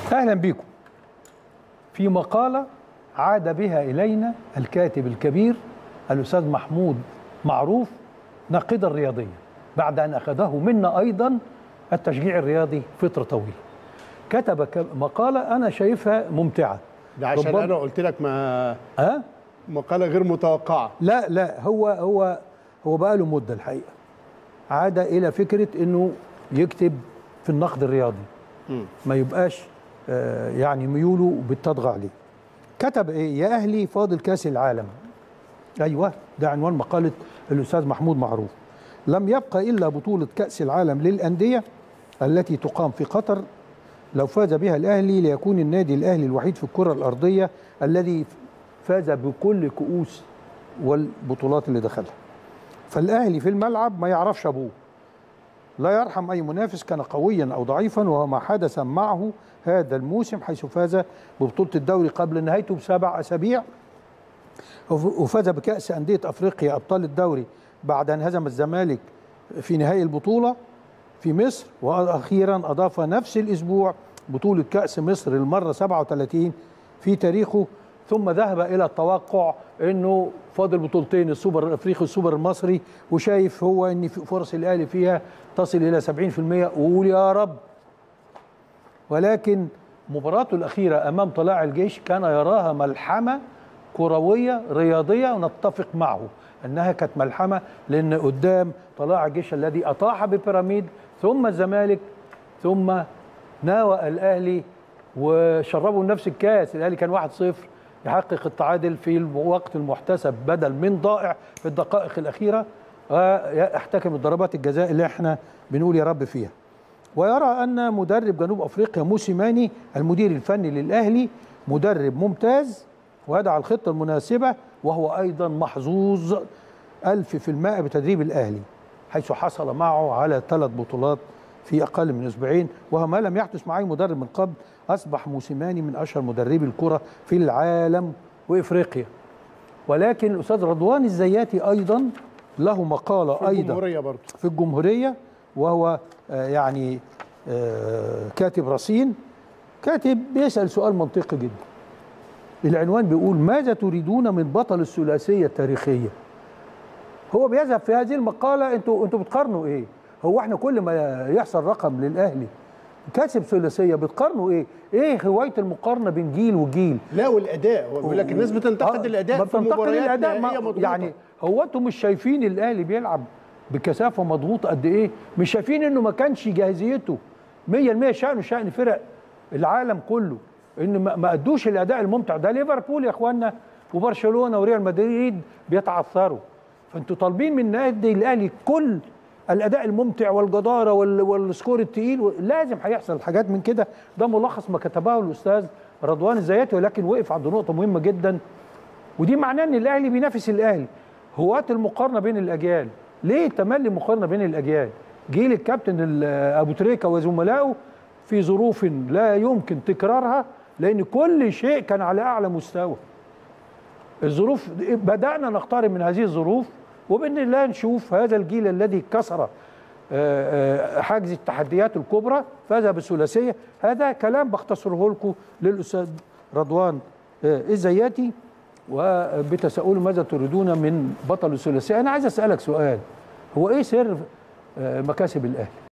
اهلا بكم في مقاله عاد بها الينا الكاتب الكبير الاستاذ محمود معروف ناقدا رياضيا بعد ان اخذه منا ايضا التشجيع الرياضي فتره طويله كتب ك- مقاله انا شايفها ممتعه ده عشان ربما- انا قلت لك ما ها مقاله غير متوقعه لا لا هو هو هو بقى له مده الحقيقه عاد الى فكره انه يكتب في النقد الرياضي ما يبقاش آه، يعني ميوله بتطغى عليه كتب ايه يا اهلي فاضل كاس العالم ايوه ده عنوان مقاله الاستاذ محمود معروف لم يبقى الا بطوله كاس العالم للانديه التي تقام في قطر لو فاز بها الاهلي ليكون النادي الاهلي الوحيد في الكره الارضيه الذي فاز بكل كؤوس والبطولات اللي دخلها فالاهلي في الملعب ما يعرفش ابوه لا يرحم اي منافس كان قويا او ضعيفا وهو ما حدث معه هذا الموسم حيث فاز ببطوله الدوري قبل نهايته بسبع اسابيع وف- وفاز بكاس انديه افريقيا ابطال الدوري بعد ان هزم الزمالك في نهائي البطوله في مصر واخيرا اضاف نفس الاسبوع بطوله كاس مصر المره 37 في تاريخه ثم ذهب الى التوقع انه فاضل بطولتين السوبر الافريقي والسوبر المصري وشايف هو ان في فرص الاهلي فيها تصل الى 70% وقول يا رب ولكن مباراته الأخيرة أمام طلاع الجيش كان يراها ملحمة كروية رياضية ونتفق معه أنها كانت ملحمة لأن قدام طلاع الجيش الذي أطاح ببيراميد ثم الزمالك ثم ناوى الأهلي وشربوا نفس الكاس الأهلي كان 1-0 يحقق التعادل في الوقت المحتسب بدل من ضائع في الدقائق الأخيرة ويحتكم ضربات الجزاء اللي احنا بنقول يا رب فيها ويرى ان مدرب جنوب افريقيا موسيماني المدير الفني للاهلي مدرب ممتاز ويضع الخطه المناسبه وهو ايضا محظوظ ألف في المائة بتدريب الأهلي حيث حصل معه على ثلاث بطولات في أقل من أسبوعين وهو ما لم يحدث مع أي مدرب من قبل أصبح موسيماني من أشهر مدربي الكرة في العالم وإفريقيا ولكن الأستاذ رضوان الزياتي أيضا له مقالة في أيضا الجمهوريه برضه في الجمهورية وهو آه، يعني آه، كاتب رصين كاتب بيسأل سؤال منطقي جدا العنوان بيقول ماذا تريدون من بطل الثلاثية التاريخية هو بيذهب في هذه المقالة انتوا انتوا بتقارنوا ايه هو احنا كل ما يحصل رقم للأهلي كاسب ثلاثية بتقارنوا ايه ايه هواية المقارنة بين جيل وجيل لا والاداء هو بيقول لك الناس بتنتقد آه، الاداء ما في بتنتقد مباريات الاداء ما هي مضغوطة. يعني هو انتم مش شايفين الاهلي بيلعب بكثافه مضغوط قد ايه مش شايفين انه ما كانش جاهزيته 100% شأنه شأن فرق العالم كله ان ما ما ادوش الاداء الممتع ده ليفربول يا اخوانا وبرشلونه وريال مدريد بيتعثروا فانتوا طالبين من نادي الاهلي كل الاداء الممتع والجداره وال- والسكور التقيل لازم هيحصل حاجات من كده ده ملخص ما كتبه الاستاذ رضوان الزياتي ولكن وقف عند نقطه مهمه جدا ودي معناه ان الاهلي بينافس الاهلي هواة المقارنه بين الاجيال ليه تملي مقارنه بين الاجيال جيل الكابتن ال- ابو تريكه وزملائه في ظروف لا يمكن تكرارها لان كل شيء كان على اعلى مستوى الظروف بدانا نقترب من هذه الظروف وباذن الله نشوف هذا الجيل الذي كسر آه، آه، حاجز التحديات الكبرى فاز بالثلاثيه هذا كلام بختصره لكم للاستاذ رضوان آه، الزياتي وبتساؤله ماذا تريدون من بطل الثلاثيه انا عايز اسالك سؤال هو ايه سر آه، مكاسب الاهلي